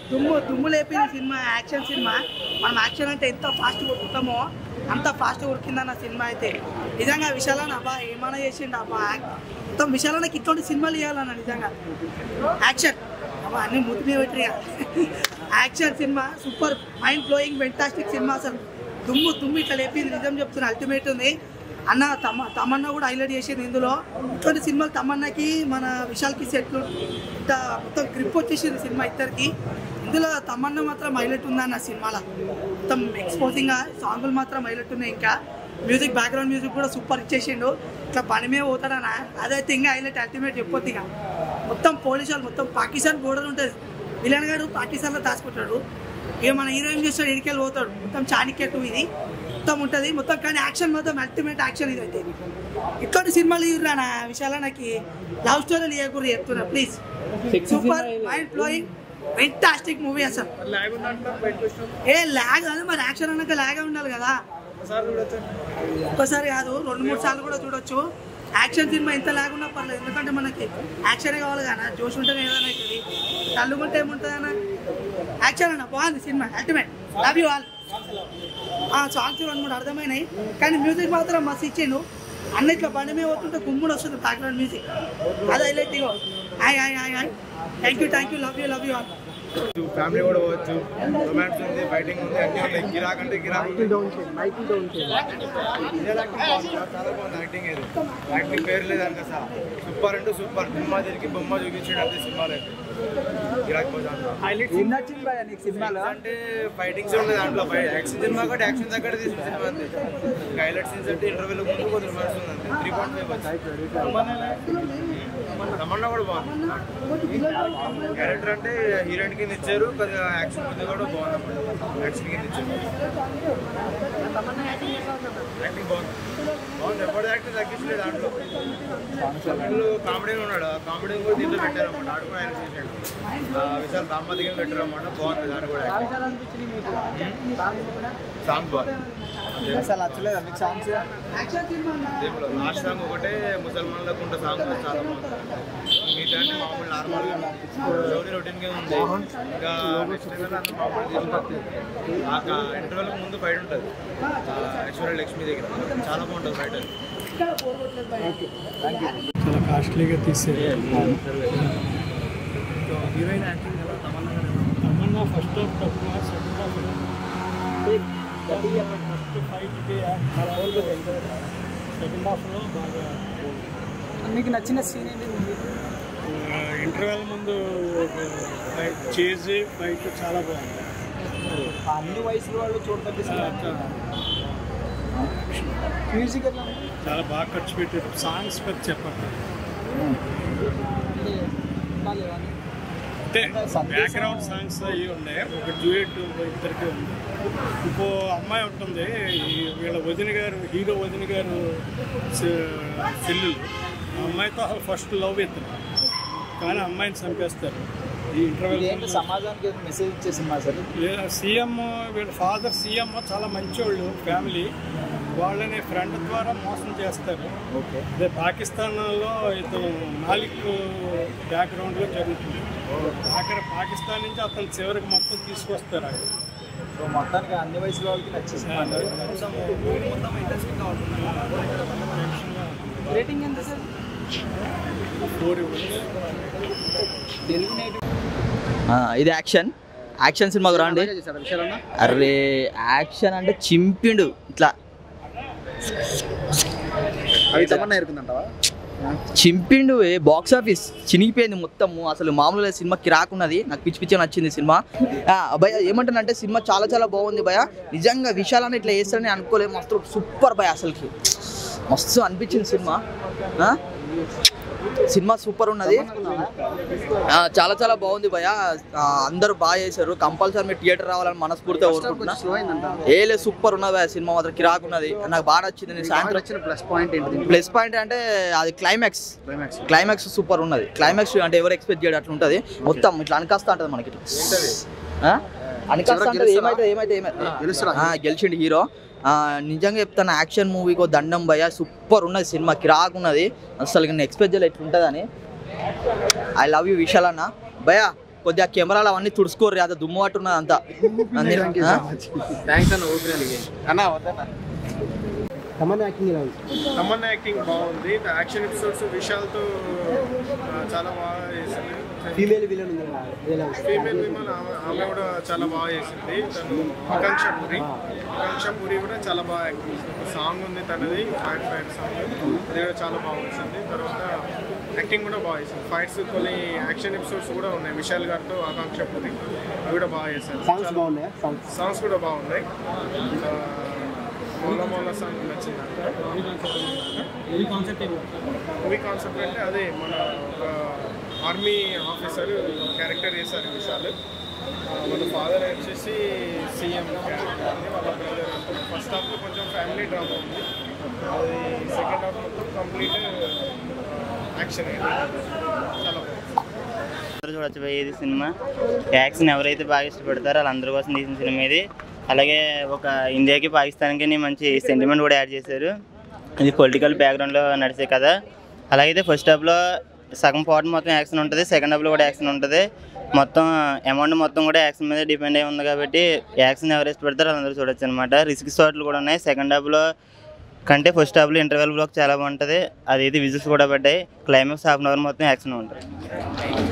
దుమ్ము దుమ్ము లేపిన సినిమా యాక్షన్ సినిమా మనం యాక్షన్ అంటే ఎంత ఫాస్ట్ కొట్టుతామో అంత ఫాస్ట్ ఉరికిందన్న సినిమా అయితే నిజంగా విశాలన్న అబ్బా ఏమైనా చేసిండు అబ్బా మొత్తం విశాలన్నకి ఇటువంటి సినిమాలు ఇవ్వాలన్న నిజంగా యాక్షన్ అబ్బా అన్ని ముద్దు మీద పెట్టిరు ఇక. Action cinema super mind blowing fantastic cinema అసలు దుమ్ము దుమ్ము ఇట్లా లేపింది నిజం చెప్తున్నా అల్టిమేట్ ఉంది అన్న తమ తమన్నా కూడా హైలైట్ చేసింది ఇందులో ఇటువంటి సినిమాలు తమన్నాకి మన విశాల్కి సెట్లు ఇంత మొత్తం గ్రిప్ వచ్చేసింది సినిమా ఇద్దరికి ఇందులో తమన్నా మాత్రం హైలైట్ ఉందన్న సినిమాలో మొత్తం ఎక్స్పోజింగ్ సాంగులు మాత్రం హైలైట్ ఉన్నాయి ఇంకా మ్యూజిక్ బ్యాక్గ్రౌండ్ మ్యూజిక్ కూడా సూపర్ ఇచ్చేసిండు ఇట్లా పని మీద పోతాడన్న అదైతే ఇంకా హైలైట్ అల్టిమేట్ చెప్పొద్దు ఇక మొత్తం పోలీసు వాళ్ళు మొత్తం పాకిస్తాన్ బోర్డర్ ఉంటుంది విలన్ గారు పాకిస్తాన్లో దాచుకుంటాడు ఇక మన హీరోయిన్ చేస్తాడు ఇడికెళ్ళి పోతాడు మొత్తం చాణక్య టూ ఇది మొత్తం ఉంటుంది మొత్తం కానీ యాక్షన్ మొత్తం అల్టిమేట్ యాక్షన్ ఇది అయితే ఇట్లాంటి సినిమాలు ఇవ్వరా విశాలన్నకి లవ్ స్టోరీలు ఇవ్వకూడదు చెప్తున్నా please super mind blowing fantastic movie అసలు ఏ లాగ్ కాదు మరి యాక్షన్ అన్నాక లాగే ఉండాలి కదా ఒక్కసారి కాదు రెండు మూడు సార్లు కూడా చూడొచ్చు యాక్షన్ సినిమా ఎంత లాగ్ ఉన్నా పర్లేదు ఎందుకంటే మనకి యాక్షన్ కావాలి కదా జోష్ ఉంటేనే ఏదైనా అవుతుంది తల్లుకుంటే ఏముంటుంది అన్న యాక్షన్ అన్న బాగుంది cinema ultimate love you all songs రెండు మూడు అర్థమైనాయి కానీ మ్యూజిక్ మాత్రం మస్తు ఇచ్చిండు అన్నిట్లో బండి మీద పోతుంటే గుమ్ముడు వస్తుంది బ్యాక్గ్రౌండ్ మ్యూజిక్ అది హైలైట్ ఇగో hi hi hi hi thank you thank you love you love you all family కూడా పోవచ్చు రొమాన్స్ ఉంది ఫైటింగ్ ఉంది అన్ని ఉన్నాయి గిరాక్ అంటే గిరాక్ ఉంది. రియల్ యాక్టింగ్ బాగుంది సార్. చాలా బాగుంది యాక్టింగ్ ఇది యాక్టింగ్ పేరు లేదు అనుక సార్ సూపర్ అంటే సూపర్ సినిమా తిరిగి బొమ్మ చూపించాడు అంతే సినిమాలో అయితే. గిరాక్ పోతాను ఏం నచ్చింది భయ నీకు సినిమాలో అంటే ఫైటింగ్స్ ఉన్నాయి దాంట్లో యాక్షన్ సినిమా కూడా యాక్షన్ దగ్గర తీసిన సినిమా అంతే హైలైట్ సీన్స్ అంటే ఇంటర్వ్యూలో ముందు కొంచెం రొమాన్స్ ఉంది అంతే త్రీ పాయింట్ ఫైవ్ వచ్చి తమన్నా కూడా బాగుంది క్యారెక్టర్ అంటే హీరోయిన్ కింద ఇచ్చారు కొద్దిగా యాక్షన్ ముందు కూడా బాగుంది యాక్షన్ కింద ఇచ్చారు యాక్టింగ్ బాగుంది బాగుంది ఎప్పుడు యాక్టింగ్ తగ్గించలేదు దాంట్లో తమిళ్లో కామెడీ ఉన్నాడు ఆ కామెడీ కూడా దీంట్లో పెట్టారు అన్నమాట ఆడు కూడా ఆయన చేశాడు ఆ విశాల్ దాంపతిగా పెట్టారు అన్నమాట బాగుంది దాని కూడా సాంగ్ బాగుంది అసలు నచ్చలేదా మీకు సాంగ్స్ దీంట్లో లాస్ట్ సాంగ్ ఒకటే ముసల్మాన్లకు ఉంటే సాంగ్ చాలా బాగుంది మిగతా అన్ని మామూలు నార్మల్గా స్టోరీ రొటీన్గా ఉంది ఇంకా నెక్స్ట్ ఏదైనా అంత మామూలు తీసుకొస్తుంది ఆ ఇంటర్వెల్కి ముందు బయట ఉంటుంది ఐశ్వర్య లక్ష్మి దగ్గర చాలా బాగుంటుంది బయట చాలా కాస్ట్లీగా తీసేది హీరోయిన్ యాక్టింగ్ కదా తమన్నా తమన్నా ఫస్ట్ హాఫ్ తక్కువ సెకండ్ హాఫ్ ఫస్ట్ ఫైట్కి సెకండ్ హాఫ్లో బాగా మీకు నచ్చిన సీన్ ఏంటి ఇంటర్వెల్ ముందు చేసి ఫైట్ చాలా బాగుంది అన్ని వయసుల వాళ్ళు చూడదగ్గ మ్యూజిక్ ఎట్లా ఉంది? చాలా బాగా ఖర్చు పెట్టారు సాంగ్స్ పెద్ద చెప్పండి అంటే బాగాలేవా? అంటే బ్యాక్గ్రౌండ్ సాంగ్స్ అవి ఉన్నాయి ఒక డ్యూయట్ ఇద్దరికి ఉంది ఇంకో అమ్మాయి ఉంటుంది ఈ వీళ్ళ వదిన గారు హీరో వదిన గారు చెల్లెలు ఆ అమ్మాయితో అసలు ఫస్ట్ లవ్ ఇద్దరు కానీ అమ్మాయిని చంపేస్తారు ఈ ఇది ఇంటర్వెల్ ఏంటి సమాజానికి ఏదో మెసేజ్ ఇచ్చే సినిమా సార్ సీఎం వీళ్ళ ఫాదర్ సీఎం చాలా మంచోళ్ళు ఫ్యామిలీ వాళ్ళని ఫ్రెండ్ ద్వారా మోసం చేస్తారు ఓకే అదే పాకిస్తాన్లో ఇతను మాలిక్ బ్యాక్గ్రౌండ్లో జరుగుతుంది అక్కడ పాకిస్తాన్ నుంచి అతను చివరికి మొత్తం తీసుకొస్తారు అక్కడ సో మొత్తానికి అన్ని వయసుల వాళ్ళకి నచ్చే సినిమా అంటారు. రేటింగ్ ఎంత సార్ ఫోర్ తెలుగు నేటి ఆ, ఇది యాక్షన్ యాక్షన్ సినిమాకు రండి చేశాడు విశాలన్న అరే యాక్షన్ అంటే చింపిండు ఇట్లా అవి తమన్నా ఎరుకుందంటావా చింపిండు ఏ బాక్స్ ఆఫీస్ చినిగిపోయింది మొత్తం అసలు మామూలుగా సినిమా కిరాకున్నది నాకు పిచ్చి పిచ్చి నచ్చింది సినిమా ఆ, భయ ఏమంటానంటే సినిమా చాలా చాలా బాగుంది భయ నిజంగా విశాలని ఇట్లా చేస్తారని అనుకోలేదు మస్తు సూపర్ భయ అసలుకి మస్తు అనిపించింది సినిమా ఆ? సినిమా సూపర్ ఉన్నది ఆ, చాలా చాలా బాగుంది భయ ఆ, అందరూ బాగా చేశారు కంపల్సరీ మీరు థియేటర్ రావాలని మనస్ఫూర్తిగా కోరుకుంటున్నా స్లో అయిందంట ఏ లేదు సూపర్ ఉన్నది భయ సినిమా మాత్రం కిరాకున్నది నాకు బాగా నచ్చింది నేను సాయంత్రం వచ్చిన ప్లస్ పాయింట్ ఏంటి ప్లస్ పాయింట్ అంటే అది క్లైమాక్స్ క్లైమాక్స్ క్లైమాక్స్ సూపర్ ఉన్నది క్లైమాక్స్ అంటే ఎవరు ఎక్స్పెక్ట్ చేయడం అట్లా ఉంటుంది మొత్తం ఇట్లా అనకాస్తా ఉంటుంది మనకి ఇట్లా ఆ? అనకాస్తా ఉంటుంది ఏమైతే ఏమైతే ఏమైతే గెలుస్తాడా? ఆ, గెలిచిండు హీరో ఆ, నిజంగా చెప్తాను యాక్షన్ మూవీకో దండం భయ సూపర్ ఉన్నది సినిమా కిరాక్ ఉన్నది అసలు నేను ఎక్స్పెక్ట్ చేయలేదు ఎట్లుంటుందని ఐ లవ్ యూ విశాల్ అన్న భయ కొద్దిగా కెమెరాలు అవన్నీ తుడుచుకోరు అదే దుమ్ము పట్టున్నది అంతా అందుకే- ఆ? థ్యాంక్స్ అన్న ఓపిక అన్న వద్దన్న తమన్నా యాక్టింగ్ బాగుంది యాక్షన్ ఎపిసోడ్స్ విషయాలతో ఆ, చాలా బాగా చేసింది ఫీమేల్ విలన్ ఉంది కదా, ఎలా ఉంది? ఫీమేల్ విమన్ ఆమె ఆమె కూడా చాలా బాగా చేసింది తను ఆకాంక్ష పురి ఆకాంక్ష పురి కూడా చాలా బాగా యాక్టింగ్ చేసింది ఒక సాంగ్ ఉంది తనది ఫైట్ ఫైట్ సాంగ్ అది కూడా చాలా బాగా వచ్చింది తర్వాత యాక్టింగ్ కూడా బాగా చేసింది ఫైట్స్ కొన్ని యాక్షన్ ఎపిసోడ్స్ కూడా ఉన్నాయి విశాల్ గారితో ఆకాంక్ష పురి అవి కూడా బాగా చేశారు సాంగ్స్ బాగున్నాయా సాంగ్స్ సాంగ్స్ కూడా బాగున్నాయి ఆ, మౌల మౌల సాంగ్ నచ్చింది మూవీ కాన్సెప్ట్ అంటే అదే మన ఒక ఆర్మీ ఆఫీసర్ క్యారెక్టర్ చేశారు విశాల్ ఆ, వాళ్ళ ఫాదర్ వచ్చేసి సీఎం క్యారెక్టర్ ఉంది వాళ్ళ బ్రదర్ ఫస్ట్ హాఫ్లో కొంచెం ఫ్యామిలీ డ్రామా ఉంది అది సెకండ్ హాఫ్ మొత్తం కంప్లీట్ యాక్షన్ అయింది చాలా బాగుంది అందరూ చూడొచ్చు భయ్య ఇది సినిమా యాక్షన్ ఎవరైతే బాగా ఇష్టపడతారో వాళ్ళందరి కోసం తీసిన సినిమా ఇది అలాగే ఒక ఇండియాకి పాకిస్తాన్కి మంచి సెంటిమెంట్ కూడా యాడ్ చేశారు ఇది పొలిటికల్ బ్యాక్గ్రౌండ్లో నడిచే కథ అలాగే ఫస్ట్ హాఫ్లో సగం పార్ట్ మొత్తం యాక్షన్ ఉంటుంది సెకండ్ హాఫ్లో కూడా యాక్షన్ ఉంటుంది మొత్తం అమౌంట్ మొత్తం కూడా యాక్షన్ మీద డిపెండ్ అయి ఉంది కాబట్టి యాక్షన్ ఎవరు ఇష్టపడతారో వాళ్ళందరూ చూడొచ్చు అనమాట రిస్క్ షాట్లు కూడా ఉన్నాయి సెకండ్ హాఫ్లో కంటే ఫస్ట్ హాఫ్లో ఇంటర్వెల్ బ్లాక్ చాలా బాగుంటుంది అది ఇది విజిల్స్ కూడా పడ్డాయి క్లైమాక్స్ హాఫ్ అన్ అవర్ మొత్తం యాక్షన్ ఉంటుంది